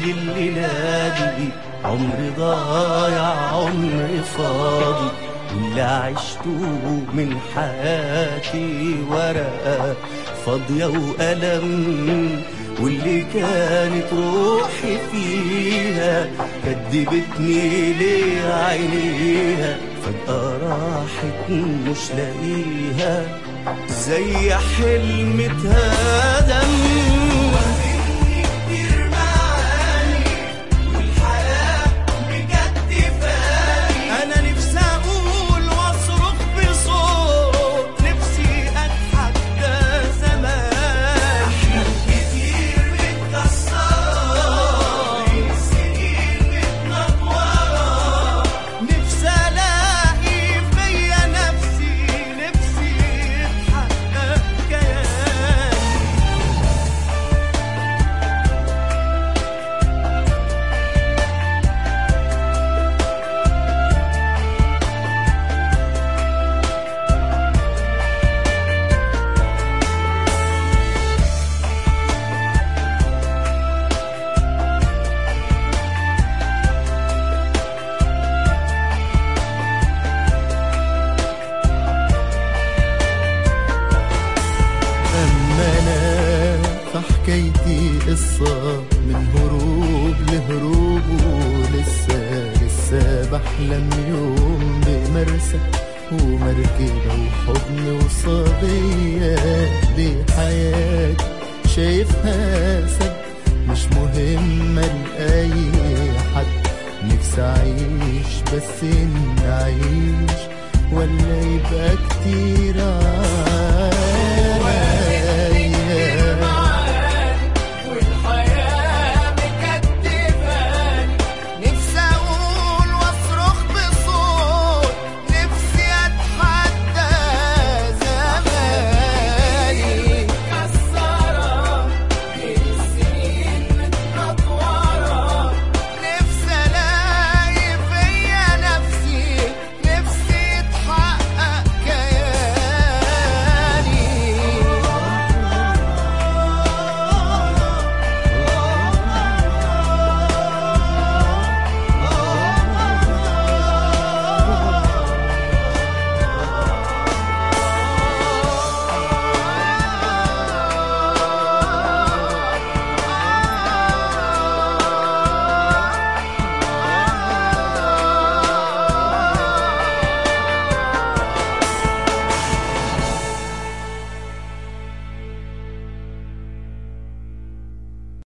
الليلة دي عمر ضايع عمر فاضي واللي عشته من حياتي ورقة فاضية وألم واللي كانت روحي فيها كدبتني ليه عينيها فجأة راحت مش لاقيها زي حلم اتهدم انا نفسي اقول واصرخ بصوت نفسي اضحك ده زمان احلام كتير متكسره سنين متنطوره نفسي الاقي فيا نفسي نفسي يتحقق كياني أما أنا فحكايتي قصة من هروب لهروب ولسه لسه بحلم يوم بمرسى ومركبة وحضن وصبية دي حياتي شايفها سد مش مهمة لأي حد نفسي أعيش بس إن أعيش ولا يبقى كتير